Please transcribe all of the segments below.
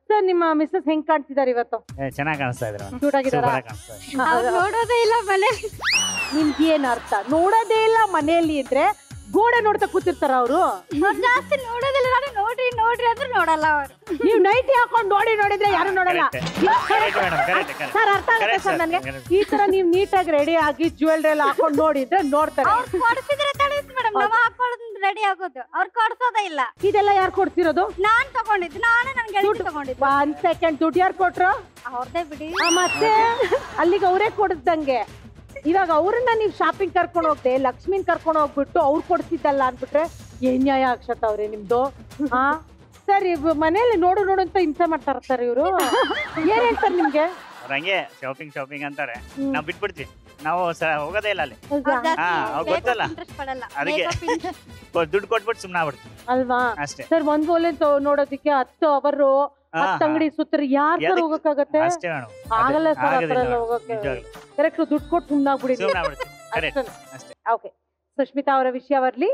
Sir ನಿಮ್ಮ missus ಹೆಂಗ್ ಕಾಣ್ತಿದ್ದಾರೆ ಇವತ್ತು ಚೆನ್ನಾಗಿ ಕಾಣಿಸ್ತಾ ಇದ್ರು ಕ್ಯೂಟ್ ಆಗಿದಾರ ಸೂಪರ್ ಕಾಣಿಸ್ತಾ ಇದ್ರು ಅವ್ರು ನೋಡೋದೇ ಇಲ್ಲ ಮನೆ ನಿಮ್ಗೆ ಏನ್ ಅರ್ಥ ನೋಡೋದೇ ಇಲ್ಲ ಮನೆಯಲ್ಲಿ ಇದ್ರೆ ಗೋಡೆ ನೋಡ್ತಾ ಕೂತಿರ್ತಾರ ಅವರು ಅವ್ರು ಜಾಸ್ತಿ ನೋಡೋದಿಲ್ಲ ನಾನು ನೋಡ್ರಿ ನೋಡ್ರಿ ಅಂದ್ರೆ ನೋಡಲ್ಲ ಅವ್ರು ನೀವ್ ನೈಟಿ ಹಾಕೊಂಡ್ ನೋಡಿ ನೋಡಿದ್ರೆ ಯಾರು ನೋಡಲ್ಲ correct madam correct correct sir ಅರ್ಥ ಆಗುತ್ತೆ Correct, ಸರ್ sir. ನನ್ಗೆ Correct. ಈ ತರ ನೀವ್ ನೀಟಾಗಿ ರೆಡಿ ಆಗಿ ಜ್ಯುವೆಲ್ರಿ ಎಲ್ಲ ಹಾಕೊಂಡ್ ನೋಡಿದ್ರೆ ನೋಡ್ತಾರೆ ಅವ್ರು ಕೊಡ್ಸಿದ್ರೆ ತಡಿಸ್ ಮೇಡಮ್ ನಾವ್ ಹಾಕೊಳ್ಳೋದು ರೆಡಿ ಆಗೋದು ಅವ್ರು ಕೊಡ್ಸೋದೇ ಇಲ್ಲ ಇದೆಲ್ಲ ಯಾರು ಕೊಡ್ತಿರೋದು ನಾನ್ ತಗೊಂಡಿದ್ದು ನಾನು ನನ್ ಗೆಳತಿ ತಗೊಂಡಿದ್ದು ಒಂದ್ ಸೆಕೆಂಡ್ ದುಡ್ಡು ಯಾರು ಕೊಟ್ರು ಅವ್ರದೇ ಬಿಡಿ ಆ, ಮತ್ತೆ ಅಲ್ಲಿಗೆ ಅವರೇ ಕೊಡಿಸ್ದಂಗೆ ಇವಾಗ ಅವ್ರನ್ನ ನೀವು ಶಾಪಿಂಗ್ ಕರ್ಕೊಂಡು ಹೋಗ್ದೆ ಲಕ್ಷ್ಮಿನ್ ಕರ್ಕೊಂಡು ಹೋಗ್ಬಿಟ್ಟು ಅವ್ರು ಕೊಡ್ಸಿದ್ದಲ್ಲ ಅನ್ಬಿಟ್ರೆ ಏನ್ ನ್ಯಾಯ ಅಕ್ಷತ ಅವ್ರೆ ನಿಮ್ದು ಹಾ ಸರ್ ಇವ್ ಮನೇಲಿ ನೋಡು ನೋಡು ಅಂತ ಹಿಂಸೆ ಮಾಡ್ತಾ ಇರ್ತಾರೆ ಇವರು ಏನ್ ಹೇಳ್ತಾರೆ ನಿಮ್ಗೆ ಅವ್ರು ಹಂಗೆ ಶಾಪಿಂಗ್ ಶಾಪಿಂಗ್ ಅಂತಾರೆ ಹ್ಮ್. ನಾವು ಬಿಟ್ಬಿಡ್ತೀವಿ ನಾವು ಸ ಹೋಗೋದೇ ಇಲ್ಲ ಅಲ್ಲಿ ಅವ್ರು ಜಾಸ್ತಿ ಹಾ, ಅವ್ರ್ ಗೊತ್ತಲ್ಲ. ಇಂಟ್ರೆಸ್ಟ್ ಪಡಲ್ಲ ಅದಕ್ಕೆ. Makeup interest. ಕೊ- ದುಡ್ಡು ಕೊಟ್ಬಿಟ್ಟು ಸುಮ್ಮನೆ ಆಗ್ಬಿಡ್ತೀವಿ ಅಲ್ವಾ ಅಷ್ಟೇ ಸರ್ ಒಂದ್ ಓಲೆ ನೋಡೋದಕ್ಕೆ ಹತ್ತು ಅವರು ಹಾ, ಹತ್ತು ಅಂಗಡಿ ಸುತ್ತರ ಯಾರ್ ಸರ್ ಎದಕ್? ಹೋಗಕ್ಕಾಗತ್ತೆ ಅಷ್ಟೇ ಮೇಡಮ್ ಆಗಲ್ಲ ಸರ್ ಆ ಥರ ಎಲ್ಲ ಹೋಗಕ್ಕೆ ಕರೆಕ್ಟ್ ದುಡ್ಡು ಕೊಟ್ಟು ಸುಮ್ಮನಾಗ್ಬಿಡಿ ಸುಮ್ಮನೆ ಆಗ್ಬಿಡ್ತೀವಿ ಕರೆಕ್ಟ್ ಅಷ್ಟೇ ಅಷ್ಟೇ ಓಕೆ ಸುಷ್ಮಿತಾ ಅವರ ವಿಷಯ ಬರ್ಲಿ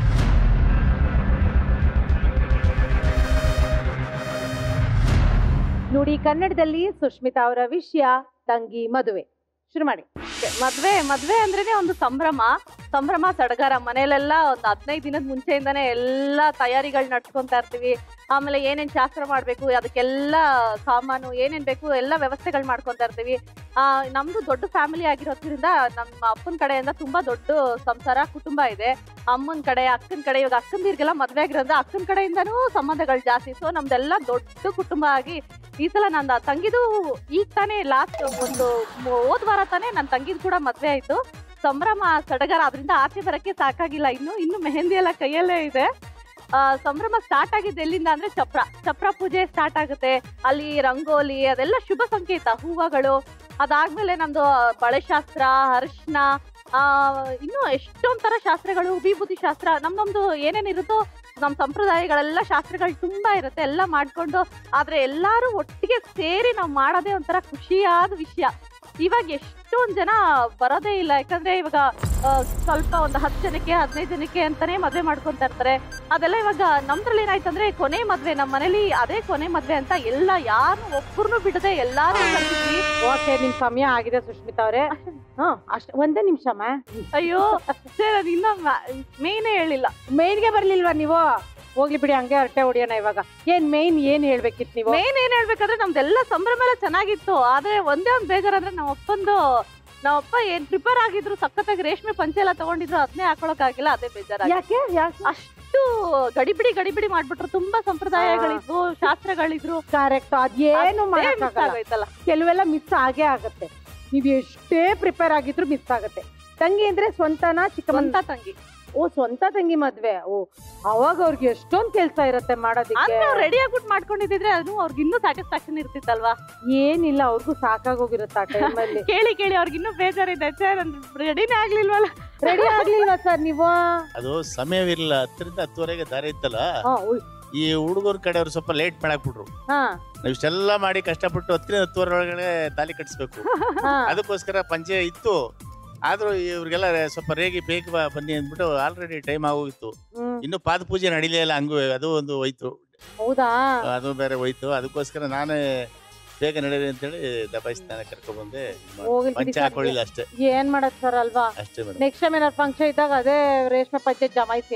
ನೋಡಿ ಕನ್ನಡದಲ್ಲಿ ಸುಷ್ಮಿತಾ ಅವರ ವಿಷಯ ತಂಗಿ ಮದುವೆ ಶುರು ಮಾಡಿ ಮದ್ವೆ ಮದ್ವೆ ಅಂದ್ರೇನೆ ಒಂದು ಸಂಭ್ರಮ ಸಂಭ್ರಮ ಸಡಗರ ಮನೇಲೆಲ್ಲ ಒಂದು ಹದಿನೈದು ದಿನದ ಮುಂಚೆಯಿಂದಾನೆ ಎಲ್ಲ ತಯಾರಿಗಳು ನಡ್ಸ್ಕೊಂತಾ ಇರ್ತೀವಿ ಆಮೇಲೆ ಏನೇನ್ ಶಾಸ್ತ್ರ ಮಾಡ್ಬೇಕು ಅದಕ್ಕೆಲ್ಲ ಸಾಮಾನು ಏನೇನ್ ಬೇಕು ಎಲ್ಲ ವ್ಯವಸ್ಥೆಗಳು ಮಾಡ್ಕೊಂತಾ ಇರ್ತೀವಿ ಆ ನಮ್ದು ದೊಡ್ಡ ಫ್ಯಾಮಿಲಿ ಆಗಿರೋದ್ರಿಂದ ನಮ್ಮ ಅಪ್ಪನ ಕಡೆಯಿಂದ ತುಂಬಾ ದೊಡ್ಡ ಸಂಸಾರ ಕುಟುಂಬ ಇದೆ ಅಮ್ಮನ ಕಡೆ ಅಕ್ಕನ ಕಡೆ ಇವಾಗ ಅಕ್ಕಂದಿರ್ಗೆಲ್ಲ ಮದ್ವೆ ಆಗಿರೋದ್ರಿಂದ ಅಕ್ಕನ ಕಡೆಯಿಂದನೂ ಸಂಬಂಧಗಳು ಜಾಸ್ತಿ ಸೊ ನಮ್ದೆಲ್ಲ ದೊಡ್ಡ ಕುಟುಂಬ ಆಗಿ ಈ ಸಲ ನನ್ನ ತಂಗಿದು ಈಗ ತಾನೇ ಲಾಸ್ಟ್ ಒಂದು ಮು- ಹೋದ್ ವಾರ ತಾನೇ ನನ್ನ ತಂಗಿದ್ ಕೂಡ ಮದ್ವೆ ಆಯ್ತು ಸಂಭ್ರಮ ಸಡಗರ ಅದರಿಂದ ಆಚೆ ಬರಕ್ಕೆ ಸಾಕಾಗಿಲ್ಲ ಇನ್ನು ಇನ್ನು ಮೆಹಂದಿ ಎಲ್ಲ ಕೈಯಲ್ಲೇ ಇದೆ ಆ, ಸಂಭ್ರಮ ಸ್ಟಾರ್ಟ್ ಆಗಿದ್ದು ಎಲ್ಲಿಂದ ಅಂದ್ರೆ ಚಪ್ರ ಚಪ್ರ ಪೂಜೆ ಸ್ಟಾರ್ಟ್ ಆಗುತ್ತೆ ಅಲ್ಲಿ ರಂಗೋಲಿ ಅದೆಲ್ಲ ಶುಭ ಸಂಕೇತ ಹೂವಗಳು ಅದಾದ್ಮೇಲೆ ನಮ್ದು ಬಳೆ ಶಾಸ್ತ್ರ ಅರಿಶಿನ ಆ ಇನ್ನು ಎಷ್ಟೊಂದ್ ತರ ಶಾಸ್ತ್ರಗಳು ವಿಭೂತಿ ಶಾಸ್ತ್ರ ನಮ್ ನಮ್ದು ಏನೇನಿರುತ್ತೋ ನಮ್ ಸಂಪ್ರದಾಯಗಳೆಲ್ಲ ಶಾಸ್ತ್ರಗಳು ತುಂಬಾ ಇರುತ್ತೆ ಎಲ್ಲ ಮಾಡ್ಕೊಂಡು ಆದ್ರೆ ಎಲ್ಲಾರು ಒಟ್ಟಿಗೆ ಸೇರಿ ನಾವು ಮಾಡೋದೇ ಒಂಥರ ಖುಷಿಯಾದ ವಿಷಯ ಇವಾಗ ಎಷ್ಟೊಂದ್ ಜನ ಬರೋದೇ ಇಲ್ಲ ಯಾಕಂದ್ರೆ ಇವಾಗ ಆ, ಸ್ವಲ್ಪ ಒಂದು ಹತ್ತು ಜನಕ್ಕೆ ಹದಿನೈದು ಜನಕ್ಕೆ ಅಂತಾನೆ ಮದ್ವೆ ಮಾಡ್ಕೊಂತ ಇರ್ತಾರೆ ಅದೆಲ್ಲ ಇವಾಗ ನಮ್ದ್ರಲ್ಲಿ ಏನಾಯ್ತಂದ್ರೆ ಕೊನೆ ಮದ್ವೆ ನಮ್ಮ ಮನೇಲಿ ಅದೇ ಕೊನೆ ಮದ್ವೆ ಅಂತ ಎಲ್ಲ ಯಾರು ಒಬ್ಬರನ್ನು ಬಿಡದೆ ಎಲ್ಲಾರು ಕರ್ದಿದ್ವಿ ಓಕೆ ನಿಮ್ ಸಮಯ ಆಗಿದೆ ಸುಷ್ಮಿತಾ ಅವರೇ ಹಾ ಅಷ್ಟ ಒಂದೇ ನಿಮಿಷ ಅಯ್ಯೋ ಸರ್ ಅದು ಇನ್ನ ಮೇನೇ ಹೇಳಿಲ್ಲ ಮೇನ್ಗೆ ಬರ್ಲಿಲ್ವಾ ನೀವು ಹೋಗ್ಲಿ ಬಿಡಿ ಹಂಗೆ ಹರಟೆ ಹೊಡಿಯೋಣ ಇವಾಗ ಏನ್ ಮೇನ್ ಏನ್ ಹೇಳ್ಬೇಕಿತ್ತು ನೀವು ಮೇನ್ ಏನ್ ಹೇಳ್ಬೇಕಂದ್ರೆ ನಮ್ದೆಲ್ಲ ಸಂಭ್ರಮ ಎಲ್ಲ ಚೆನ್ನಾಗಿತ್ತು ಆದ್ರೆ ಒಂದೇ ಒಂದ್ ಬೇಜಾರಂದ್ರೆ ನಮ್ಮ ಅಪ್ಪಂದು ನಮ್ಮಪ್ಪ ಏನ್ ಪ್ರಿಪೇರ್ ಆಗಿದ್ರು ಸಖತ್ತಾಗಿ ರೇಷ್ಮೆ ಪಂಚೆ ಎಲ್ಲ ತಗೊಂಡಿದ್ರು ಅದನ್ನೇ ಹಾಕೊಳಕ್ ಆಗಿಲ್ಲ ಅದೇ ಬೇಜಾರ ಯಾಕೆ ಯಾಕೆ ಅಷ್ಟು ಗಡಿಬಿಡಿ ಗಡಿಬಿಡಿ ಮಾಡ್ಬಿಟ್ರು ತುಂಬಾ ಸಂಪ್ರದಾಯಗಳಿದ್ವು ಶಾಸ್ತ್ರಗಳಿದ್ರು ಕರೆಕ್ಟ್ ಅದೇನು ಅದೇ miss ಮಾಡಕ್ಕಾಗಲ್ಲ ಆಗೋಯ್ತಲ್ಲ ಕೆಲವೆಲ್ಲ ಮಿಸ್ ಆಗೇ ಆಗತ್ತೆ ನೀವ್ ಎಷ್ಟೇ ಪ್ರಿಪೇರ್ ಆಗಿದ್ರು ಮಿಸ್ ಆಗತ್ತೆ ತಂಗಿ ಅಂದ್ರೆ ಸ್ವಂತನ ಚಿಕ್ಕಮ್ಮನ ಸ್ವಂತ ತಂಗಿ ಓ ಸ್ವಂತ ತಂಗಿ ಮದ್ವೆ ಓ ಅವಾಗ ಅವ್ರಿಗೆ ಎಷ್ಟೊಂದ್ ಕೆಲ್ಸ ಇರತ್ತೆ ಮಾಡೋದಿಕ್ಕೆ ಅಂದ್ರೆ ರೆಡಿ ಆಗ್ಬಿಟ್ಟು ಮಾಡ್ಕೊಂಡಿದ್ರೆ ಅದು ಅವ್ರಿಗೆ ಇನ್ನೂ ಸ್ಯಾಟಿಸ್ಫ್ಯಾಕ್ಷನ್ ಇರ್ತಿತ್ತಲ್ವಾ ಏನಿಲ್ಲ ಅವ್ರಿಗೂ ಸಾಕಾಗೋಗಿರುತ್ತೆ ಆ ಟೈಮಲ್ಲಿ ಕೇಳಿ ಕೇಳಿ ಅವ್ರಿಗೆ ಇನ್ನೂ ಬೇಜಾರಿದೆ ಸರ್ ರೆಡಿನೇ ಆಗ್ಲಿಲ್ವಲ್ಲ ರೆಡಿ ಆಗ್ಲಿಲ್ವಾ ಸರ್ ನೀವು ಅದು ಸಮಯವಿರಲಿಲ್ಲ ಹತ್ತರಿಂದ ಹತ್ತುವರೆಗೆ ದಾರಿ ಇತ್ತಲ್ಲ ಹಾ, ಉಯ್, ಈ ಹುಡುಗರ ಕಡೆಯವ್ರು ಸ್ವಲ್ಪ ಲೇಟ್ ಮಾಡಾಕ್ಬಿಟ್ರು ಹಾ, ನಾವು ಇಷ್ಟೆಲ್ಲ ಮಾಡಿ ಕಷ್ಟಪಟ್ಟು ಹತ್ತರಿಂದ ಹತ್ತುವರೆ ಒಳಗಡೆ ತಾಲಿ ಕಟ್ಟಿಸ್ಬೇಕು ಹಾ. ಅದಕ್ಕೋಸ್ಕರ ಪಂಚೆ ಇತ್ತು ಆದ್ರೂ ಇವ್ರಿಗೆಲ್ಲ ಸ್ವಲ್ಪ ರೇಗಿ ಬೇಗ ಬಾ- ಬನ್ನಿ ಅಂದ್ಬಿಟ್ಟು ಆಲ್ರೆಡಿ ಟೈಮ್ ಆಗೋಗಿತ್ತು ಹ್ಮ್, ಇನ್ನು ಪಾದ ಪೂಜೆ ನಡಿಲೇ ಇಲ್ಲ ಹಂಗೂ ಅದು ಒಂದು ಹೋಯ್ತು ಹೌದಾ ಅದು ಬೇರೆ ಹೋಯ್ತು ಅದಕ್ಕೋಸ್ಕರ ನಾನೇ ಬೇಗ ನಡೀರಿ ಅಂತೇಳಿ ದಬಾಯಿಸಿ ನಾನೇ ಕರ್ಕೊಂಡ್ಬಂದೆ ಹೋಗ್ಲಿ ಬಿಡಿ ಪಂಚೆ sir. ಹಾಕೊಳ್ಳಿಲ್ಲ ಅಷ್ಟೇ ಏನ್ ಮಾಡದ್ ಸರ್ ಅಲ್ವಾ ಅಷ್ಟೇ ಮೇಡಮ್ ನೆಕ್ಸ್ಟ್ ಟೈಮ್ ಏನಾದ್ರು ಫಂಕ್ಷನ್ ಇದ್ದಾಗ ಅದೇ ರೇಷ್ಮೆ ಪಂಚೆ ಜಮಾಯಿಸಿ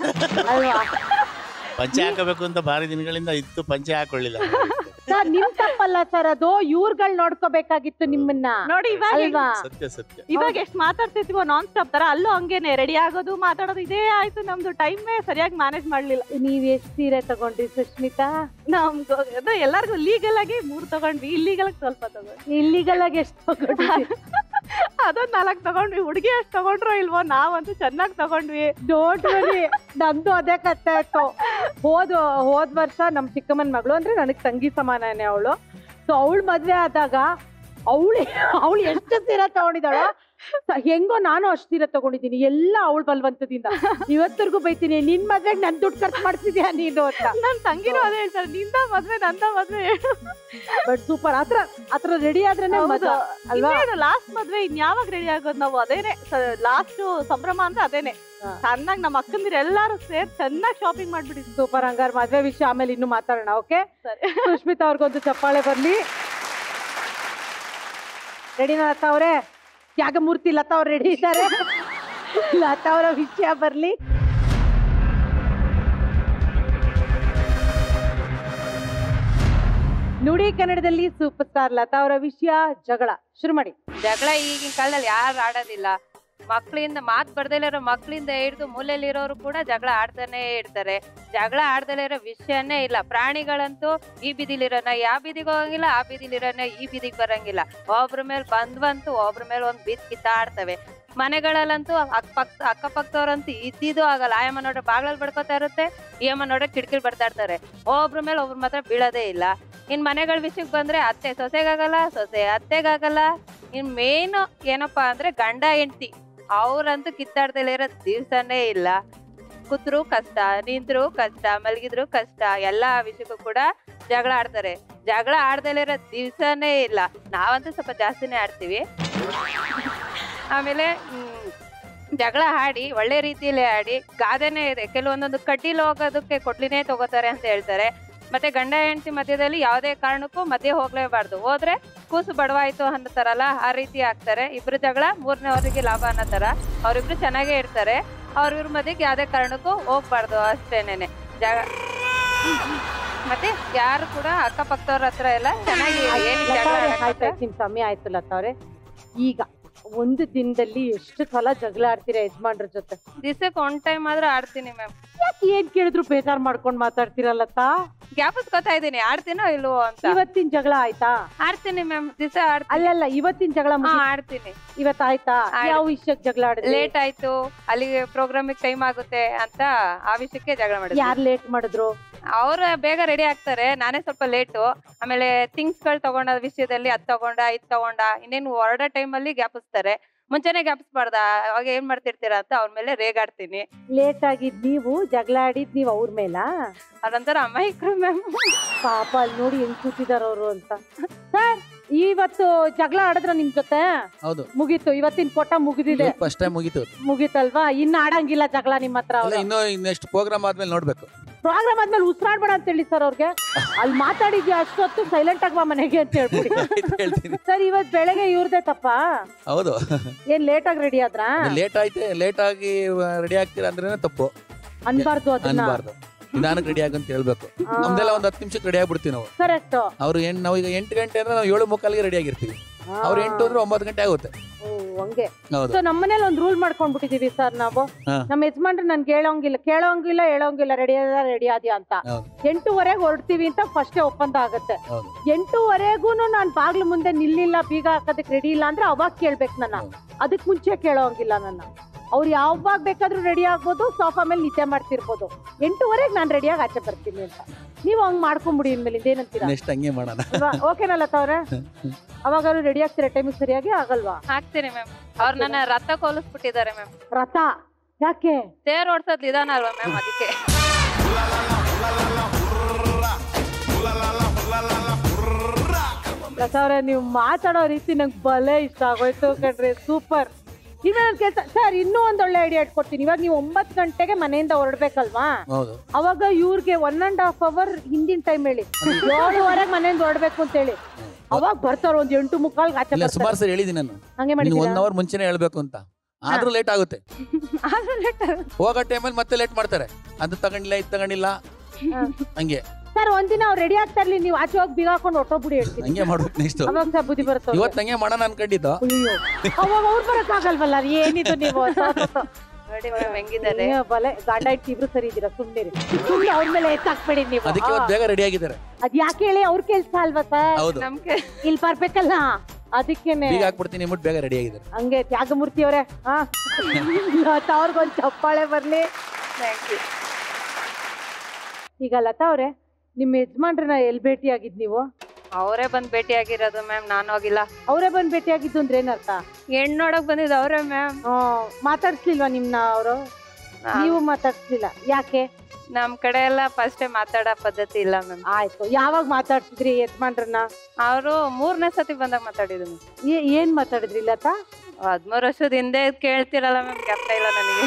ಅಲ್ವಾ ಪಂಚೆ ಹಾಕಬೇಕು ಅಂತ ಭಾರಿ ದಿನಗಳಿಂದ ಇತ್ತು ಪಂಚೆ ಹಾಕೊಳ್ಳಿಲ್ಲ ಸರ್ ನಿಮ್ ತಪ್ಪಲ್ಲ ಸರ್ ಅದು ಇವ್ರುಗಳ್ ನೋಡ್ಕೋಬೇಕಾಗಿತ್ತು ನಿಮ್ಮನ್ನ ನೋಡಿ ಇವಾಗ ಅಲ್ವಾ ಸತ್ಯ ಸತ್ಯ ಇವಾಗ ಎಷ್ಟ್ ಮಾತಾಡ್ತಿರ್ತೀವೋ ನಾನ್ ಸ್ಟಾಪ್ ತರ ಅಲ್ಲೂ ಹಂಗೇನೆ ರೆಡಿ ಆಗೋದು ಮಾತಾಡೋದು ಇದೇ ಆಯ್ತು ನಮ್ದು ಟೈಮೇ ಸರಿಯಾಗಿ ಮ್ಯಾನೇಜ್ ಮಾಡ್ಲಿಲ್ಲ ನೀವ್ ಎಷ್ಟ್ ಸೀರೆ ತಗೊಂಡ್ರಿ ಸುಷ್ಮಿತಾ ನಮ್ ಅಂದ್ರೆ ಎಲ್ಲಾರ್ಗು ಲೀಗಲ್ ಆಗಿ ಮೂರ್ ತಗೊಂಡ್ವಿ ಇಲ್ಲೀಗಲ್ ಸ್ವಲ್ಪ ತಗೊಂಡ್ವಿ ಇಲ್ಲಿಗಲ್ ಆಗಿ ಎಷ್ಟ್ ತಗೊಂಡ್ರಿ ಅದೊಂದ್ ನಾಲ್ಕ್ ತಗೊಂಡ್ವಿ ಹುಡುಗಿ ಅಷ್ಟ್ ತಗೊಂಡ್ರೋ ಇಲ್ವೋ ನಾವಂತೂ ಚೆನ್ನಾಗ್ ತಗೊಂಡ್ವಿ ಡೋಂಟ್ ವರಿ ನಂದು ಅದೇ ಕತ್ತೆ ಆಯ್ತು ಹೋದ್ ಹೋದ್ ವರ್ಷ ನಮ್ ಚಿಕ್ಕಮ್ಮನ್ ಮಗಳು ಅಂದ್ರೆ ನನಗ್ ತಂಗಿ ಸಮಾನನೇ ಅವಳು ಸೊ ಅವಳು ಮದ್ವೆ ಆದಾಗ ಅವಳು ಅವಳು ಎಷ್ಟು ಸೀರೆ ತಗೊಂಡಿದ್ದಾಳೋ ಸ- ಹೆಂಗೋ ನಾನು ಅಷ್ಟ್ ಸೀರೆ ತಗೊಂಡಿದ್ದೀನಿ ಎಲ್ಲ ಅವಳ ಬಲ್ವಂತದಿಂದ ಇವತ್ತರೆಗೂ ಬೈತೀನಿ ನಿನ್ ಮದ್ವೆಗ್ ನನ್ ದುಡ್ಡು ಖರ್ಚು ಮಾಡ್ತಿದ್ಯಾ ನೀನು ಅಂತ ನನ್ ತಂಗಿನೂ ಅದೇ ಹೇಳ್ತಾರೆ ನಿಂದ ಮದ್ವೆ ನಂದ ಮದ್ವೆ ಬಟ್ ಸೂಪರ್ ಆತರ ಆತರ ರೆಡಿ ಆದ್ರೇನೆ ಮಜಾ ಅಲ್ವಾ ಲಾಸ್ಟ್ ಮದ್ವೆ ಇನ್ ಯಾವಾಗ ರೆಡಿ ಆಗೋದು ನಾವು ಅದೇನೆ ಲಾಸ್ಟ್ ಸಂಭ್ರಮ ಅಂದ್ರೆ ಅದೇನೆ ಹಾ. ಚೆನ್ನಾಗಿ ನಮ್ಮ ಅಕ್ಕಂದಿರು ಎಲ್ಲಾರು ಸೇರ್ ಚೆನ್ನಾಗಿ ಶಾಪಿಂಗ್ ಮಾಡ್ಬಿಟ್ಟಿದ್ವಿ ಸೂಪರ್ ಹಂಗಾರ್ ಮದ್ವೆ ವಿಷಯ ಆಮೇಲೆ ಇನ್ನು ಮಾತಾಡೋಣ ಓಕೆ ಸರಿ ಸುಷ್ಮಿತಾ ಅವ್ರಿಗೊಂದು ಚಪ್ಪಾಳೆ ಬರ್ಲಿ ರೆಡಿನಾ ಲತಾ ಅವರೇ ತ್ಯಾಗಮೂರ್ತಿ ಲತಾ ಅವ್ರು ರೆಡಿ ಇದ್ದಾರೆ ಲತಾ ಅವರ ವಿಷಯ ಬರ್ಲಿ ನುಡಿ ಕನ್ನಡದಲ್ಲಿ ಸೂಪರ್ ಸ್ಟಾರ್ ಲತಾ ಅವರ ವಿಷಯ ಜಗಳ ಶುರು ಮಾಡಿ ಜಗಳ ಈಗಿನ ಕಾಲದಲ್ಲಿ ಯಾರು ಆಡೋದಿಲ್ಲ ಮಕ್ಕಳಿಂದ ಮಾತು ಬರ್ದಲಿರೋ ಮಕ್ಕಳಿಂದ ಹಿಡಿದು ಮೂಲೆಯಲ್ಲಿರೋರು ಕೂಡ ಜಗಳ ಆಡ್ತಾನೆ ಇರ್ತಾರೆ ಜಗಳ ಆಡ್ದಲೇ ಇರೋ ವಿಷಯನೇ ಇಲ್ಲ ಪ್ರಾಣಿಗಳಂತೂ ಈ ಬೀದಿಲಿರೋನ ಯಾವ ಬೀದಿಗೆ ಹೋಗಂಗಿಲ್ಲ ಆ ಬೀದಿಲಿರೋನ ಈ ಬೀದಿಗೆ ಬರಂಗಿಲ್ಲ ಒಬ್ರ ಮೇಲೆ ಬಂದ್ವಂತೂ ಒಬ್ರ ಮೇಲೆ ಒಂದ್ ಬೀದ್ ಕಿತ್ತಾಡ್ತವೆ ಮನೆಗಳಲ್ಲಂತೂ ಅಕ್ಕಪಕ್ಕ ಅಕ್ಕಪಕ್ಕದವ್ರಂತೂ ಇದ್ದಿದ್ದು ಆಗಲ್ಲ ಆಯಮ್ಮ ನೋಡ್ರೆ ಬಾಗ್ಲಲ್ಲಿ ಬಡ್ಕೋತಾ ಇರುತ್ತೆ ಈ ಅಮ್ಮ ನೋಡ್ರೆ ಕಿಟಕಿಲ್ ಬರ್ತಾ ಇರ್ತಾರೆ ಒಬ್ರ ಮೇಲೆ ಒಬ್ರ ಮಾತ್ರ ಬೀಳೋದೇ ಇಲ್ಲ ಇನ್ ಮನೆಗಳ ವಿಷಯಕ್ಕೆ ಬಂದ್ರೆ ಅತ್ತೆ ಸೊಸೆಗಾಗಲ್ಲ ಸೊಸೆ ಅತ್ತೆಗಾಗಲ್ಲ ಇನ್ ಮೇನ್ ಏನಪ್ಪಾ ಅಂದ್ರೆ ಗಂಡ ಹೆಂಡತಿ ಅವ್ರಂತೂ ಕಿತ್ತಾಡ್ದಲೇ ಇರೋ ದಿವ್ಸನೇ ಇಲ್ಲ ಕೂತ್ರು ಕಷ್ಟ ನಿಂತ್ರು ಕಷ್ಟ ಮಲಗಿದ್ರು ಕಷ್ಟ ಎಲ್ಲಾ ವಿಷಯಕ್ಕೂ ಕೂಡ ಜಗಳ ಆಡ್ತಾರೆ ಜಗಳ ಆಡ್ದಲೇ ಇರೋ ದಿವ್ಸನೇ ಇಲ್ಲ ನಾವಂತೂ ಸ್ವಲ್ಪ ಜಾಸ್ತಿನೇ ಆಡ್ತೀವಿ ಆಮೇಲೆ ಹ್ಮ್, ಜಗಳ ಆಡಿ ಒಳ್ಳೆ ರೀತಿಯಲ್ಲಿ ಆಡಿ ಗಾದೆನೇ ಇದೆ ಕೆಲವೊಂದೊಂದು ಕಡ್ಡಿಲಿ ಹೋಗೋದಕ್ಕೆ ಕೊಡ್ಲಿನೇ ತಗೋತಾರೆ ಅಂತ ಹೇಳ್ತಾರೆ ಮತ್ತೆ ಗಂಡ ಹೆಂಡತಿ ಮಧ್ಯದಲ್ಲಿ ಯಾವುದೇ ಕಾರಣಕ್ಕೂ ಮಧ್ಯೆ ಹೋಗ್ಲೇಬಾರ್ದು ಹೋದ್ರೆ ಕೂಸು ಬಡವಾಯ್ತು ಅನ್ನತಾರಲ್ಲ ಆ ರೀತಿ ಆಗ್ತಾರೆ ಇಬ್ರು ಜಗಳ ಮೂರನೇವರಿಗೆ ಲಾಭ ಅನ್ನೋ ತರ ಅವ್ರಿಬ್ರು ಚೆನ್ನಾಗೇ ಇರ್ತಾರೆ ಅವ್ರಿವ್ರ ಮಧ್ಯಕ್ಕೆ ಯಾವುದೇ ಕಾರಣಕ್ಕೂ ಹೋಗ್ಬಾರ್ದು ಅಷ್ಟೇನೇನೆ ಜಗ ಮತ್ತೆ ಯಾರು ಕೂಡ ಅಕ್ಕಪಕ್ಕದವ್ರ ಹತ್ರ ಎಲ್ಲ ಚೆನ್ನಾಗಿ ಏನು ಲತಾ ಜಗಳ ಅವ್ರೆ, ಆಡಕ್ಕೆ ಆಯ್ತು ಆಯ್ತು ನಿಮ್ ಸಮಯ ಆಯ್ತು ಲತಾ ಅವ್ರೆ ಈಗ ಒಂದು ದಿನದಲ್ಲಿ ಎಷ್ಟು ಸಲ ಜಗಳ ಆಡ್ತೀರಾ ಯಜಮಾನ್ರ ಜೊತೆ ದಿವ್ಸಕ್ಕೆ ಒನ್ ಟೈಮ್ ಆದ್ರೂ ಆಡ್ತೀನಿ ಮ್ಯಾಮ್ ಯಾಕೆ ಏನ್ ಕೇಳಿದ್ರು ಬೇಜಾರ್ ಮಾಡ್ಕೊಂಡ್ ಮಾತಾಡ್ತೀರಾ ಲತಾ ಜ್ಞಾಪಿಸ್ಕೊತಾ ಇದ್ದೀನಿ ಆಡ್ತೀನೋ ಇಲ್ವೋ ಅಂತ ಇವತ್ತಿನ ಜಗಳ ಆಯ್ತಾ ಆಡ್ತೀನಿ ಮ್ಯಾಮ್ ದಿವಸ ಆಡ್ತೀನಿ ಅಲ್ಲಲ್ಲ ಇವತ್ತಿನ ಜಗಳ ಹಾ ಮುಗಿ- ಆಡ್ತೀನಿ ಇವತ್ತು ಆಯ್ತಾ ಆಯ್ತು. ಯಾವ ವಿಷಯಕ್ಕೆ ಜಗಳ ಆಡಿದ್ರಿ ಲೇಟ್ ಆಯ್ತು ಅಲ್ಲಿಗೆ ಪ್ರೋಗ್ರಾಮಿಗೆ ಟೈಮ್ ಆಗುತ್ತೆ ಅಂತ ಆ ವಿಷಯಕ್ಕೆ ಜಗಳ ಮಾಡಿದ್ವಿ ಯಾರ್ ಲೇಟ್ ಮಾಡಿದ್ರು ಅವ್ರು ಬೇಗ ರೆಡಿ ಆಗ್ತಾರೆ ನಾನೇ ಸ್ವಲ್ಪ ಲೇಟು ಆಮೇಲೆ ಥಿಂಗ್ಸ್ ಗಳು ತಗೊಂಡ ವಿಷಯದಲ್ಲಿ ಅದ್ ತಗೊಂಡ ಇದ್ ತಗೊಂಡ ಇನ್ನೇನು ಹೊರಡೋ ಟೈಮಲ್ಲಿ ಗ್ಯಾಪಿಸ್ತಾರೆ ಮುಂಚೆನೆ ಗ್ಯಾಪಿಸ್ಬಾರ್ದ ಅವಾಗ ಏನ್ ಮಾಡ್ತಿರ್ತೀರಾ ಅಂತ ಅವ್ರ ಮೇಲೆ ರೇಗಾಡ್ತೀನಿ ಲೇಟ್ ಆಗಿದ್ ನೀವು ಜಗಳ ಆಡಿದ್ ನೀವ್ ಅವ್ರ ಮೇಲ ಅದಂತರ ಅಮಾಯಕರು ಮ್ಯಾಮ್ ಪಾಪ ಅಲ್ಲಿ ನೋಡಿ ಹೆಂಗ್ ಕೂತಿದಾರ ಅವ್ರು ಅಂತ ಸರ್ ಇವತ್ತು ಜಗಳ ಆಡಿದ್ರ ನಿಮ್ ಜೊತೆ ಹೌದು ಮುಗೀತು ಇವತ್ತಿನ ಕೊಟ್ಟ ಮುಗಿದಿದೆ ಫಸ್ಟ್ ಟೈಮ್ ಮುಗೀತು ಮುಗೀತಲ್ವಾ ಇನ್ನ ಆಡಂಗಿಲ್ಲ ಜಗಳ ನಿಮ್ ಹತ್ರ ಅಲ್ಲ ಇನ್ನು ನೆಕ್ಸ್ಟ್ ಪ್ರೋಗ್ರಾಮ್ ಆದ್ಮೇಲೆ ನೋಡ್ಬೇಕು ಪ್ರೋಗ್ರಾಮ್ ಆದ್ಮೇಲೆ ಉಸಿರಾಡ್ಬೇಡ ಅಂತ ಹೇಳಿ ಸರ್ ಅವ್ರಿಗೆ ಅಲ್ಲಿ ಮಾತಾಡಿದ್ಯಾ ಅಷ್ಟೊತ್ತು ಸೈಲೆಂಟ್ ಆಗಿ ಬಾ ಮನೆಗೆ ಅಂತ ಹೇಳ್ಬಿಡಿ ಆಯ್ತು ಹೇಳ್ತೀನಿ ಸರ್ ಇವತ್ ಬೆಳಗ್ಗೆ ಇವ್ರದೇ ತಪ್ಪ ಹೌದು ಏನ್ ಲೇಟ್ ಆಗಿ ರೆಡಿ ಆದ್ರಾ ಲೇಟ್ ಆಯ್ತು ಲೇಟ್ ಆಗಿ ರೆಡಿ ಆಗ್ತೀರಾ ಅಂದ್ರೆ ತಪ್ಪು ಅನ್ಬಾರ್ದು ಅದನ್ನ ಅನ್ಬಾರ್ದು ನಿಧಾನಕ್ಕೆ ರೆಡಿ ಆಗಂತ ಹೇಳ್ಬೇಕು ನಮ್ದೆಲ್ಲ ಒಂದ್ ಹತ್ತು ನಿಮಿಷಕ್ಕೆ ರೆಡಿ ಆಗ್ಬಿಡ್ತೀವಿ ನಾವು ಕರೆಕ್ಟ್ ಅವ್ರು ಎಂಟ್ ನಾವು ಈಗ ಎಂಟು ಗಂಟೆ ಅಂದ್ರೆ ನಾವು ಏಳು ಮುಕ್ಕಾಲಿಗೆ ರೆಡಿ ಆಗಿರ್ತೀವಿ ಅವ್ರು ಎಂಟು ಅಂದ್ರೆ ಒಂಬತ್ತು ಗಂಟೆ ಆಗುತ್ತೆ ಹಂಗೆ ಹೌದು ಸೊ ನಮ್ಮನೇಲಿ ಒಂದ್ ರೂಲ್ ಮಾಡ್ಕೊಂಡ್ಬಿಟ್ಟಿದೀವಿ ಸರ್ ನಾವು ಹಾ. ನಮ್ಮ ಯಜಮಾನ್ರು ನನ್ಗೆ ಹೇಳೋಂಗಿಲ್ಲ ಕೇಳೋಂಗಿಲ್ಲ ಹೇಳೋಂಗಿಲ್ಲ ರೆಡಿ ಆದ ರೆಡಿ ಆದ್ಯಾ ಅಂತ ಹೌದು. ಎಂಟೂವರೆಗೆ ಹೊರಡ್ತೀವಿ ಅಂತ ಫಸ್ಟೇ ಒಪ್ಪಂದ ಆಗತ್ತೆ ಹೌದು ಎಂಟೂವರೆಗೂ ನಾನು ಬಾಗ್ಲು ಮುಂದೆ ನಿಲ್ಲಿಲ್ಲ ಬೀಗ ಹಾಕೋದಕ್ಕೆ ರೆಡಿ ಇಲ್ಲ ಅಂದ್ರೆ ಅವಾಗ ಕೇಳ್ಬೇಕು ನನ್ನ ಹೌದು. ಅದಕ್ ಮುಂಚೆ ಕೇಳೋಂಗಿಲ್ಲ ನನ್ನ ಅವ್ರು ಯಾವಾಗ ಬೇಕಾದ್ರೂ ರೆಡಿ ಆಗ್ಬೋದು ಸೋಫಾ ಮೇಲೆ ನಿದ್ದೆ ಮಾಡ್ತಿರ್ಬೋದು ಎಂಟೂವರೆಗೆ ನಾನು ರೆಡಿಯಾಗಿ ಆಚೆ ಬರ್ತೀನಿ ಅಂತ ನೀವು ಹಂಗ್ ಮಾಡ್ಕೊಂಬಿಡಿ ಇನ್ಮೇಲೆ ಇದೇನಂತೀರಾ ನೆಕ್ಸ್ಟ್ ಹಂಗೆ ಮಾಡೋಣ ಓಕೆನಾ ಲತಾ ಅವ್ರೆ ಅವಾಗಾದ್ರು ರೆಡಿ ಆಗ್ತೀರಾ ಟೈಮಿಗೆ ಸರಿಯಾಗಿ ಆಗಲ್ವಾ ಹಾಕ್ತೀನಿ ಮ್ಯಾಮ್ ಅವ್ರು ನನ್ನ ರಥ ಕೋಲಿಸ್ಬಿಟ್ಟಿದ್ದಾರೆ ಮ್ಯಾಮ್ ರಥ ಯಾಕೆ ತೇರ್ ಓಡ್ಸೋದ್ ನಿಧಾನ ಅಲ್ವಾ ಮ್ಯಾಮ್ ಅದಕ್ಕೆ ಲತಾ ನೀವು ಮಾತಾಡೋ ರೀತಿ ನಂಗೆ ಬಲೆ ಇಷ್ಟ ಆಗೋಯ್ತು ಕಣ್ರಿ ಸೂಪರ್ ಇನ್ನೊಂದು ಕೆಲಸ ಸರ್ ಇನ್ನೂ ಒಂದ್ ಒಳ್ಳೆ ಐಡಿಯಾ ಇಟ್ಕೊಡ್ತೀನಿ ಇವಾಗ ನೀವು ಒಂಬತ್ತು ಗಂಟೆಗೆ ಮನೆಯಿಂದ ಹೊರಡ್ಬೇಕಲ್ವಾ ಹೌದು ಅವಾಗ ಇವ್ರಿಗೆ ಒನ್ ಅಂಡ್ ಹಾಫ್ ಅವರ್ ಹಿಂದಿನ ಟೈಮ್ ಹೇಳಿ ಏಳುವರೆಗೆ ಮನೆಯಿಂದ ಹೊರಡ್ಬೇಕು ಅಂತ ಹೇಳಿ ಅವಾಗ ಬರ್ತಾರ ಒಂದ್ ಎಂಟು ಮುಕ್ಕಾಲ್ಗೆ ಆಚೆ ಇಲ್ಲ ಬರ್ತಾರೆ. ಸುಮಾರು ಸರಿ ಹೇಳಿದೀನಿ ನಾನು ಹಂಗೆ ನೀನು ಒನ್ ಮಾಡಿದ್ದೀರಾ ಅವರ್ ಮುಂಚೆನೆ ಹೇಳ್ಬೇಕು ಅಂತ ಆದ್ರೂ ಲೇಟ್ ಆಗುತ್ತೆ ಹೋಗೋ ಟೈಮಲ್ಲಿ ಮತ್ತೆ ಲೇಟ್ ಮಾಡ್ತಾರೆ ಅದು ತಗೊಂಡಿಲ್ಲ ಇದು ತಗೊಂಡಿಲ್ಲ ಹಾ. ಹಂಗೆ ಸರ್ ಒಂದಿನ ಅವ್ರು ರೆಡಿ ಆಗ್ತಾ ಇರ್ಲಿ ನೀವು ಆಚೆ ಹೋಗಿ ಬೀಗ ಹಾಕೊಂಡು ಹೊಟ್ಟೋಗ್ಬಿಡಿ ಹೇಳ್ತೀನಿ ಹಂಗೆ ಮಾಡ್ಬೇಕು ನೆಕ್ಸ್ಟ್ ಅವಾಗ ಸರ್ ಬುದ್ಧಿ ಬರುತ್ತೆ ಅವ್ರಿಗೆ. ಇವತ್ತು ಹಂಗೆ ಮಾಡೋಣ ಅನ್ಕೊಂಡಿದ್ದು ಅಯ್ಯೋ ಅವಾಗ ಅವ್ರು ಬರಕ್ಕಾಗಲ್ವಲ್ಲ ಏನಿದು ನೀವು ನೋಡಿ ಮ್ಯಾಮ್ ಹೆಂಗಿದ್ದಾರೆ ನೀವು ಬಲೆ ಗಂಡ ಇಟ್ಟು ಇಬ್ರು ಸರಿ ಇದ್ದೀರಾ ಸುಮ್ಮನೆ ಸುಮ್ಮನೆ ಅವ್ರ ಮೇಲೆ ಎತ್ತಾಕ್ಬೇಡಿ ನೀವು ಅದಕ್ಕೆ ಇವತ್ತು ಬೇಗ ರೆಡಿ ಆಗಿದ್ದಾರೆ ಅದ್ ಯಾಕೆ ಹೇಳಿ ಅವ್ರ ಕೆಲ್ಸ ಅಲ್ವಾ ಸರ್ ಹೌದು ನಮ್ಗೆ ಇಲ್ಲಿ ಬರ್ಬೇಕಲ್ಲ ಅದಕ್ಕೇನೆ ಈಗ ಹಾಕ್ಬಿಡ್ತೀನಿ ಅಂದ್ಬಿಟ್ಟು ಬೇಗ ರೆಡಿ ಆಗಿದ್ದಾರೆ ಹಂಗೆ ತ್ಯಾಗಮೂರ್ತಿ ಅವರೇ ಹಾ ಲತಾ ಅವ್ರಿಗೊಂದು ಚಪ್ಪಾಳೆ ಬರ್ಲಿ ಥ್ಯಾಂಕ್ ಯು ಈಗ ಲತಾ ಅವ್ರೆ ನಿಮ್ಮ ಯಜಮಾನ್ರನ್ನ ಎಲ್ಲಿ ಭೇಟಿ ಆಗಿದ್ ನೀವು ಅವರೇ ಬಂದ್ ಭೇಟಿ ಆಗಿರೋದು ಮ್ಯಾಮ್ ನಾನು ಹೋಗಿಲ್ಲ ಅವರೇ ಬಂದ್ ಭೇಟಿಯಾಗಿದ್ದು ಅಂದ್ರೆ ಏನರ್ಥ ಹೆಣ್ಣ್ ನೋಡಕ್ ಬಂದಿದ್ದು ಅವರೇ ಮ್ಯಾಮ್ ಆ, ಮಾತಾಡ್ಸ್ಲಿಲ್ವಾ ನಿಮ್ನ ಅವರು ನೀವು ಮಾತಾಡ್ಸ್ಲಿಲ್ಲ ಯಾಕೆ ನಮ್ ಕಡೆ ಎಲ್ಲ ಫಸ್ಟೇ ಮಾತಾಡೋ ಪದ್ಧತಿ ಇಲ್ಲ ಮ್ಯಾಮ್ ಆಯ್ತು ಯಾವಾಗ ಮಾತಾಡ್ಸಿದ್ರಿ ಯಜಮಾನ್ರನ್ನ ಅವರು ಮೂರನೇ ಸತಿ ಬಂದಾಗ ಮಾತಾಡಿದ್ರು ಮ್ಯಾಮ್ ಏ- ಏನ್ ಮಾತಾಡಿದ್ರಿ ಲತಾ ಹದ್ಮೂರು ವರ್ಷದ ಹಿಂದೆ ಕೇಳ್ತಿರಲ್ಲ ಮ್ಯಾಮ್ ಜ್ಞಾಪಕ ಇಲ್ಲ ನನಗೆ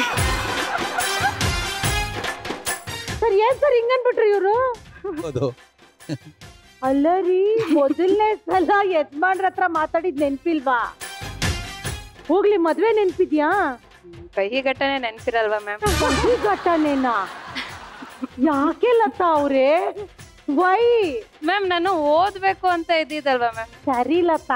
ಸರ್ ಏನ್ ಸರ್ ಹಿಂಗನ್ಬಿಟ್ರಿ ಇವ್ರು ಹೌದು ಅಲ್ಲ ರೀ ಮೊದಲನೇ ಸಲ ಯಜಮಾನ್ರ ಹತ್ರ ಮಾತಾಡಿದ್ ನೆನ್ಪಿಲ್ವಾ ಹೋಗ್ಲಿ ಮದ್ವೆ ನೆನ್ಪಿದ್ಯಾ ಕಹಿ ಘಟನೆ ನೆನ್ಪಿರಲ್ವಾ ಮ್ಯಾಮ್ ಈ ಘಟನೆನಾ ಯಾಕೆ ಲತಾ ಅವ್ರೆ ವೈ ಮ್ಯಾಮ್ ನಾನು ಓದ್ಬೇಕು ಅಂತ ಇದ್ದಿದ್ದಲ್ವಾ ಮ್ಯಾಮ್ ಸರಿ ಲತಾ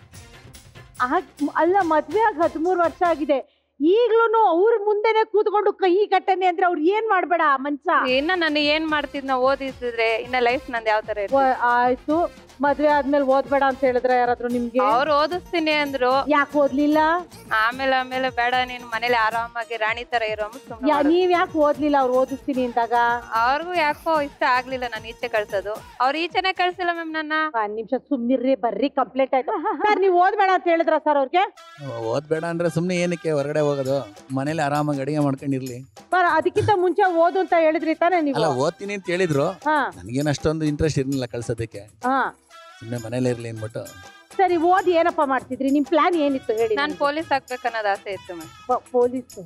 ಆಗ್- ಅಲ್ಲ ಮದ್ವೆ ಆಗ ಹದಿಮೂರು ವರ್ಷ ಆಗಿದೆ ಈಗ್ಲೂನು ಅವ್ರ ಮುಂದೆನೆ ಕೂತ್ಕೊಂಡು ಕಹಿ ಘಟನೆ ಅಂದ್ರೆ ಅವ್ರು ಏನ್ ಮಾಡ್ಬೇಡ ಮನ್ಸ ಇನ್ನ ನಾನು ಏನ್ ಮಾಡ್ತಿದ್ನ ಓದಿದ್ರೆ ಇನ್ನ ಲೈಫ್ ನಂದು ಯಾವ ತರ ಇರ್ತದೆ ವ- ಆಯ್ತು ಮದ್ವೆ ಆದ್ಮೇಲೆ ಓದ್ಬೇಡ ಅಂತ ಹೇಳಿದ್ರ ಯಾರಾದ್ರೂ ನಿಮ್ಗೆ ಅವ್ರು ಓದಿಸ್ತೀನಿ ಅಂದ್ರು ಯಾಕೆ ಓದ್ಲಿಲ್ಲ ಆಮೇಲೆ ಆಮೇಲೆ ಬೇಡ ನೀನು ಮನೇಲಿ ಆರಾಮಾಗಿ ರಾಣಿ ತರ ಇರೋ ಅಂದ್ಬಿಟ್ಟು ಸುಮ್ನೆ ಯಾ- ಮಾಡೋದು. ನೀವ್ ಯಾಕೆ ಓದ್ಲಿಲ್ಲ ಅವ್ರು ಓದಿಸ್ತೀನಿ ಅಂದಾಗ ಅವ್ರಿಗೂ ಯಾಕೋ ಇಷ್ಟ ಆಗ್ಲಿಲ್ಲ ನಾನು ಈಚೆ ಕಳ್ಸೋದು ಅವ್ರ ಈಚೆನೆ ಕಳ್ಸಿಲ್ಲ ಮ್ಯಾಮ್ ನನ್ನ ಒಂದ್ ನಿಮಿಷ ಸುಮ್ನಿರ್ರಿ ಬರ್ರಿ ಕಂಪ್ಲೇಂಟ್ ಆಯ್ತು ಸರ್ ನೀವ್ ಓದ್ಬೇಡ ಅಂತ ಹೇಳಿದ್ರ ಸರ್ ಅವ್ರಿಗೆ ಓದ್ಬೇಡ ಅಂದ್ರೆ ಸುಮ್ನೆ ಏನಕ್ಕೆ ಹೊರಗಡೆ ಹೋಗೋದು ಮನೇಲಿ ಆರಾಮಾಗಿ ಅಡಿಗೆ ಮಾಡ್ಕೊಂಡಿರ್ಲಿ ಸರ್ ಅದಕ್ಕಿಂತ ಮುಂಚೆ ಓದು ಅಂತ ಹೇಳಿದ್ರಿ ತಾನೇ ನೀವು ಅಲ್ಲ ಓದ್ತೀನಿ ಅಂತ ಹೇಳಿದ್ರು ಹಾ ನನಗೇನು ಅಷ್ಟೊಂದು ಇಂಟ್ರೆಸ್ಟ್ ಇರ್ಲಿಲ್ಲ ಕಳ್ಸೋದಕ್ಕೆ ಹಾ ಸುಮ್ಮನೆ ಮನೇಲಿ ಇರ್ಲಿ ಅಂದ್ಬಿಟ್ಟು ಸರಿ ಓದಿ ಏನಪ್ಪ ಮಾಡ್ತಿದ್ರಿ ನಿಮ್ ಪ್ಲಾನ್ ಏನಿತ್ತು ಹೇಳಿ ನಾನ್ ಪೊಲೀಸ್ ಆಗ್ಬೇಕು ಅನ್ನೋದು ಆಸೆ ಇತ್ತು ಮ್ಯಾಮ್ ಪೊಲೀಸ್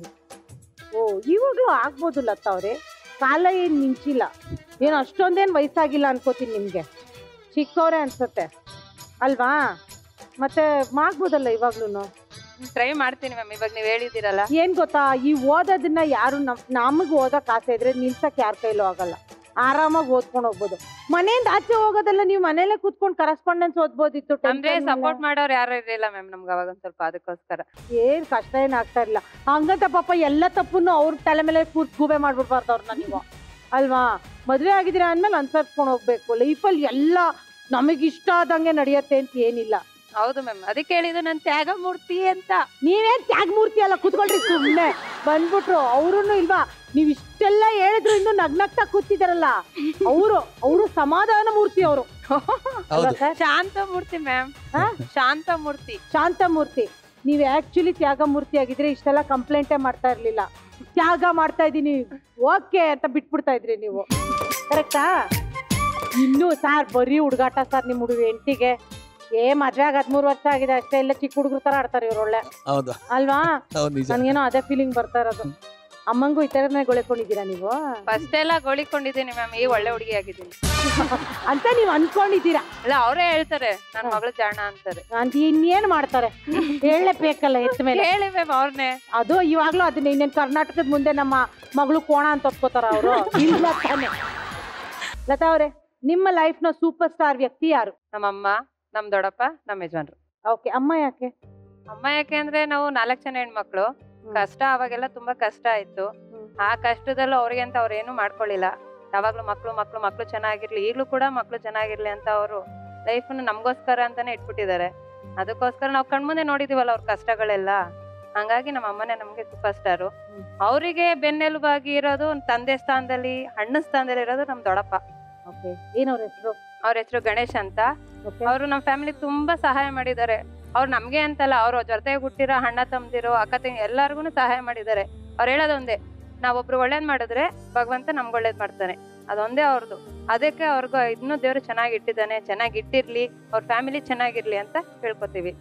ಓ ಇವಾಗ್ಲೂ ಆಗ್ಬೋದು ಲತಾ ಅವ್ರೆ ಕಾಲ ಏನ್ ಮಿಂಚಿಲ್ಲ ಏನ್ ಅಷ್ಟೊಂದೇನ್ ವಯಸ್ಸಾಗಿಲ್ಲ ಅನ್ಕೋತೀನಿ ನಿಮ್ಗೆ ಚಿಕ್ಕವ್ರೆ ಅನ್ಸುತ್ತೆ ಅಲ್ವಾ ಮತ್ತೆ ಮಾಡ್ಬೋದಲ್ಲ ಇವಾಗ್ಲೂನು ಟ್ರೈ ಮಾಡ್ತೀನಿ ಮ್ಯಾಮ್ ಇವಾಗ ನೀವ್ ಹೇಳಿದಿರಲ್ಲ ಏನ್ ಗೊತ್ತಾ ಈ ಓದೋದನ್ನ ಯಾರು ನಮ್ ನಮಗ್ ಓದಕ್ ಆಸೆ ಇದ್ರೆ ನಿಲ್ಸಕ್ ಯಾರ ಕೈಲೂ ಆಗಲ್ಲ ಆರಾಮಾಗಿ ಓದ್ಕೊಂಡು ಹೋಗ್ಬೋದು ಮನೆಯಿಂದ ಆಚೆ ಹೋಗೋದಲ್ಲ ನೀವು ಮನೇಲೆ ಕೂತ್ಕೊಂಡು ಕರೆಸ್ಪಾಂಡೆನ್ಸ್ ಓದ್ಬೋದಿತ್ತು ಅಂದ್ರೆ tension ಸಪೋರ್ಟ್ ಮಾಡೋರು ಯಾರು ಇರ್ಲಿಲ್ಲ ಮ್ಯಾಮ್ ನಮ್ಗೆ ಅವಾಗ ಒಂದ್ ಸ್ವಲ್ಪ ಅದಕ್ಕೋಸ್ಕರ ಏನ್ ಕಷ್ಟ ಏನ್ ಆಗ್ತಾ ಇರ್ಲಿಲ್ಲ ಹಂಗಂತ ಪಾಪ ಎಲ್ಲ ತಪ್ಪನ್ನು ಅವ್ರ ತಲೆ ಮೇಲೆ ಕೂತ್ ಗೂಬೆ ಮಾಡ್ಬಿಡ್ಬಾರ್ದು ಅವ್ರನ್ನ ನೀವು ಅಲ್ವಾ ಮದ್ವೆ ಆಗಿದ್ದೀರಾ ಅಂದ್ಮೇಲೆ ಅನ್ಸರ್ಸ್ಕೊಂಡು ಹೋಗ್ಬೇಕು ಲೈಫಲ್ಲಿ ಎಲ್ಲ ನಮಗ್ ಇಷ್ಟ ಆದಂಗೆ ನಡೆಯತ್ತೆ ಅಂತ ಏನಿಲ್ಲ ಹೌದು ಮ್ಯಾಮ್ ಅದಕ್ಕೆ ಹೇಳಿದ್ದು ನನ್ ತ್ಯಾಗ ಮೂರ್ತಿ ಅಂತ ನೀವೇನ್ ತ್ಯಾಗ ಮೂರ್ತಿ ಅಲ್ಲ ಕೂತ್ಕೊಳ್ರಿ ಸುಮ್ನೆ ಬಂದ್ಬಿಟ್ರು ಅವ್ರುನು ಇಲ್ವಾ ನೀವ್ ಇಷ್ಟೆಲ್ಲ ಹೇಳಿದ್ರು ಇನ್ನು ನಗ್ನಗ್ತಾ ಕೂತಿದಾರಲ್ಲ ಅವರು ಅವರು ಸಮಾಧಾನ ಮೂರ್ತಿ ಅವರು ಹೌದು ಶಾಂತ ಮೂರ್ತಿ ಮ್ಯಾಮ್ ಹಾ? ಶಾಂತ ಮೂರ್ತಿ ಶಾಂತ ಮೂರ್ತಿ ನೀವ್ ಆಕ್ಚುಲಿ ತ್ಯಾಗ ಮೂರ್ತಿ ಆಗಿದ್ರೆ ಇಷ್ಟೆಲ್ಲ ಕಂಪ್ಲೇಂಟೇ ಮಾಡ್ತಾ ಇರ್ಲಿಲ್ಲ ತ್ಯಾಗ ಮಾಡ್ತಾ ಇದೀನಿ ಓಕೆ ಅಂತ ಬಿಟ್ಬಿಡ್ತಾ ಇದ್ರಿ ನೀವು ಕರೆಕ್ಟಾ ಇನ್ನು ಸಾರ್ ಬರೀ ಹುಡುಗಾಟ ಸರ್ ನಿಮ್ ಹುಡುಗ ಹೆಂಡತಿಗೆ ಏ ಮದ್ವೆ ಆಗ ಹದ್ಮೂರ್ ವರ್ಷ ಆಗಿದೆ ಅಷ್ಟೇ ಎಲ್ಲ ಚಿಕ್ಕ ಹುಡುಗರ ತರ ಆಡ್ತಾರೆ ಇವ್ರು ಒಳ್ಳೆ ಹೌದು ಅಲ್ವಾ ಹೌದು ನಿಜ ನನ್ಗೇನೋ ಅದೇ ಫೀಲಿಂಗ್ ಬರ್ತಾ ಇರೋದು ಅಮ್ಮಂಗೂ ಈ ತರನೇ ಗೊಳೆಕೊಂಡಿದ್ದೀರಾ ನೀವು ಫಸ್ಟ್ ಎಲ್ಲ ಗೋಳಿಕೊಂಡಿದ್ದೀನಿ ಮ್ಯಾಮ್ ಈ ಒಳ್ಳೆ ಹುಡುಗಿ ಆಗಿದ್ದೀನಿ ಅಂತ ನೀವ್ ಅನ್ಕೊಂಡಿದ್ದೀರಾ ಅಲ್ಲ ಅವರೇ ಹೇಳ್ತಾರೆ ನನ್ ಮಗಳು ಜಾಣ ಅಂತಾರೆ ಅಂತ ಇನ್ನೇನ್ ಮಾಡ್ತಾರೆ ಹೇಳಲೇಬೇಕಲ್ಲ ಎತ್ತ ಮೇಲೆ ಹೇಳಿ ಮ್ಯಾಮ್ ಅವ್ರನ್ನೇ ಅದು ಇವಾಗ್ಲೂ ಅದನ್ನ ಇನ್ನೇನ್ ಕರ್ನಾಟಕದ ಮುಂದೆ ನಮ್ಮ ಮಗಳು ಕೋಣ ಅಂತ ಒಪ್ಕೋತಾರ ಅವರು ಇಲ್ಲ ತಾನೆ ಲತಾ ಅವ್ರೆ ನಿಮ್ಮ ಲೈಫ್ ನ ಸೂಪರ್ ಸ್ಟಾರ್ ವ್ಯಕ್ತಿ ಯಾರು ನಮ್ಮಮ್ಮ ನಮ್ ದೊಡ್ಡಪ್ಪ ನಮ್ಮ ಯಜಮಾನ್ರು ಓಕೆ ಅಮ್ಮ ಯಾಕೆ ಅಮ್ಮ ಯಾಕೆ ಅಂದ್ರೆ ನಾವು ನಾಲ್ಕ್ ಜನ ಹೆಣ್ಮಕ್ಳು ಕಷ್ಟ ಅವಾಗೆಲ್ಲ ತುಂಬಾ ಕಷ್ಟ ಆಯ್ತು ಹ್ಮ್. ಆ ಕಷ್ಟದಲ್ಲೂ ಅವ್ರಿಗೆ ಅಂತ ಅವ್ರು ಏನು ಮಾಡ್ಕೊಳ್ಳಿಲ್ಲ ಯಾವಾಗ್ಲೂ ಮಕ್ಳು ಮಕ್ಳು ಮಕ್ಳು ಚೆನ್ನಾಗಿರ್ಲಿ ಈಗ್ಲೂ ಕೂಡ ಮಕ್ಳು ಚೆನ್ನಾಗಿರ್ಲಿ ಅಂತ ಅವರು ಲೈಫ್ ನಮ್ಗೋಸ್ಕರ ಅಂತಾನೆ ಇಟ್ಬಿಟ್ಟಿದ್ದಾರೆ ಅದಕ್ಕೋಸ್ಕರ ನಾವು ಕಣ್ಮುಂದೆ ನೋಡಿದೀವಲ್ಲ ಅವ್ರ ಕಷ್ಟಗಳೆಲ್ಲ ಹಂಗಾಗಿ ನಮ್ಮ ಅಮ್ಮನೇ ನಮ್ಗೆ ಸೂಪರ್ ಸ್ಟಾರು ಹ್ಮ್. ಅವರಿಗೆ ಬೆನ್ನೆಲುಬಾಗಿ ಇರೋದು ಒಂದ್ ತಂದೆ ಸ್ಥಾನದಲ್ಲಿ ಅಣ್ಣ ಸ್ಥಾನದಲ್ಲಿ ಇರೋದು ನಮ್ ದೊಡ್ಡಪ್ಪ ಓಕೆ ಏನವ್ರ ಹೆಸರು ಅವ್ರ ಹೆಸರು ಗಣೇಶ್ ಅಂತ ಓಕೆ ಅವರು ನಮ್ಮ ಫ್ಯಾಮಿಲಿ ತುಂಬಾ ಸಹಾಯ ಮಾಡಿದ್ದಾರೆ ಅವ್ರು ನಮ್ಗೆ ಅಂತಲ್ಲ ಅವ್ರ ಜೊತೆಗೆ ಹುಟ್ಟಿರೋ ಅಣ್ಣ ತಮ್ಮದಿರು ಅಕ್ಕ ತಂಗಿ ಎಲ್ಲಾರ್ಗು ಸಹಾಯ ಮಾಡಿದ್ದಾರೆ ಅವ್ರು ಹೇಳೋದು ಒಂದೇ ನಾವೊಬ್ರು ಒಳ್ಳೇದ್ ಮಾಡಿದ್ರೆ ಭಗವಂತ ನಮ್ಗೆ ಒಳ್ಳೇದ್ ಮಾಡ್ತಾನೆ ಅದೊಂದೇ ಅವ್ರದ್ದು ಅದಕ್ಕೆ ಅವ್ರಿಗೂ ಇನ್ನೂ ದೇವ್ರು ಚೆನ್ನಾಗಿ ಇಟ್ಟಿದ್ದಾನೆ ಚೆನ್ನಾಗಿ ಇಟ್ಟಿರ್ಲಿ ಅವ್ರ ಫ್ಯಾಮಿಲಿ ಚೆನ್ನಾಗಿರ್ಲಿ ಅಂತ ಹೇಳ್ಕೊತೀವಿ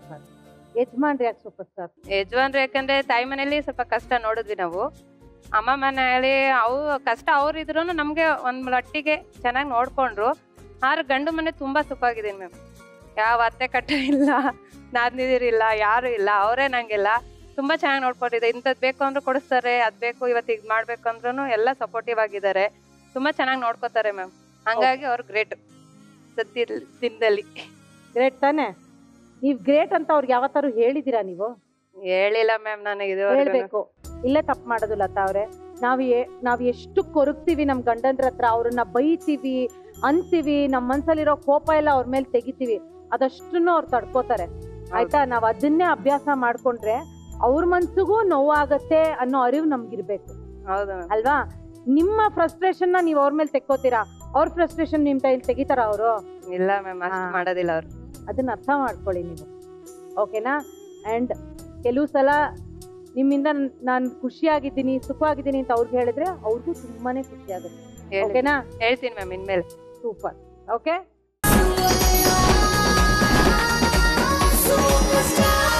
ಯಜಮಾನ್ರಿ ಯಾಕೆ ಸೂಪರ್ ಸ್ಟಾರ್ ಯಜಮಾನ್ರು ಯಾಕಂದ್ರೆ ತಾಯಿ ಮನೇಲಿ ಸ್ವಲ್ಪ ಕಷ್ಟ ನೋಡಿದ್ವಿ ನಾವು ಅಮ್ಮ ಮನೆಯಲ್ಲಿ ಅವು ಕಷ್ಟ ಅವ್ರು ಇದ್ರು ನಮ್ಗೆ ಒಂದ್ ಮಟ್ಟಿಗೆ ಚೆನ್ನಾಗಿ ನೋಡ್ಕೊಂಡ್ರು ಆದ್ರೆ ಗಂಡು ಮನೆ ತುಂಬಾ ಸುಖವಾಗಿದ್ದೀನಿ ಮ್ಯಾಮ್ ಯಾವ ಅತ್ತೆ ಕಟ್ಟ ಇಲ್ಲ ನಾದ್ನಿದಿರಿಲ್ಲ ಯಾರು ಇಲ್ಲ ಅವರೇ ನಂಗೆಲ್ಲ ತುಂಬಾ ಚೆನ್ನಾಗಿ ನೋಡ್ಕೊಂಡಿದೆ ಇಂಥದ್ ಬೇಕು ಅಂದ್ರೂ ಕೊಡಿಸ್ತಾರೆ ಅದ್ ಬೇಕು ಇವತ್ತು ಈಗ ಮಾಡ್ಬೇಕು ಅಂದ್ರೂ ಎಲ್ಲ ಸಪೋರ್ಟಿವ್ ಆಗಿದ್ದಾರೆ ತುಂಬಾ ಚೆನ್ನಾಗಿ ನೋಡ್ಕೋತಾರೆ ಮ್ಯಾಮ್ ಹಂಗಾಗಿ ಅವ್ರು ಗ್ರೇಟ್ ಸದ್ಯ ದಿನದಲ್ಲಿ ಗ್ರೇಟ್ ತಾನೆ ನೀವ್ ಗ್ರೇಟ್ ಅಂತ ಅವ್ರಿಗೆ ಯಾವತ್ತಾರು ಹೇಳಿದೀರಾ ನೀವು ಹೇಳಿಲ್ಲ ಮ್ಯಾಮ್ ನನಗೆ ಇದು ಹೇಳ್ಬೇಕು ಇಲ್ಲೇ ತಪ್ಪು ಮಾಡೋದು ಲತಾ ಅವ್ರೆ ನಾವ್ ಏ- ನಾವ್ ಎಷ್ಟು ಕೊರಗ್ತೀವಿ ನಮ್ ಗಂಡಂದ್ರ ಹತ್ರ ಅವ್ರನ್ನ ಬೈತೀವಿ ಅಂತೀವಿ ನಮ್ ಮನ್ಸಲ್ಲಿರೋ ಕೋಪ ಎಲ್ಲ ಅವ್ರ ಮೇಲೆ ತೆಗಿತೀವಿ ಅದಷ್ಟನ್ನು ಅವ್ರು ತಡ್ಕೋತಾರೆ ಆಯ್ತಾ ನಾವ್ ಅದನ್ನೇ ಅಭ್ಯಾಸ ಮಾಡ್ಕೊಂಡ್ರೆ ಅವ್ರ ಮನ್ಸಿಗೂ ನೋವಾಗತ್ತೆ ಅನ್ನೋ ಅರಿವು ನಮ್ಗಿರ್ಬೇಕು ಹೌದು ಮ್ಯಾಮ್ ಅಲ್ವಾ ನಿಮ್ಮ ಫ್ರಸ್ಟ್ರೇಷನ್ ನ ನೀವ್ ಅವ್ರ ಮೇಲೆ ತೆಕ್ಕೋತೀರಾ ಅವ್ರ ಫ್ರಸ್ಟ್ರೇಷನ್ ನಿಮ್ ಕೈಲಿ ತೆಗಿತಾರ ಅವರು ಇಲ್ಲ ಮ್ಯಾಮ್ ಅಷ್ಟು ಹಾ. ಮಾಡೋದಿಲ್ಲ ಅವ್ರು ಅದನ್ನ ಅರ್ಥ ಮಾಡ್ಕೊಳ್ಳಿ ನೀವು ಓಕೆನಾ ಅಂಡ್ ಕೆಲವು ಸಲ ನಿಮ್ಮಿಂದ ನಾನು ಖುಷಿಯಾಗಿದ್ದೀನಿ ಸುಖವಾಗಿದ್ದೀನಿ ಅಂತ ಅವ್ರಿಗೆ ಹೇಳಿದ್ರೆ ಅವ್ರಿಗೂ ತುಂಬಾನೇ ಖುಷಿ ಆಗುತ್ತೆ ಹೇಳಿ ಓಕೆನಾ ಹೇಳ್ತೀನಿ ಮ್ಯಾಮ್ ಇನ್ಮೇಲೆ ಸೂಪರ್ ಓಕೆ Superstar.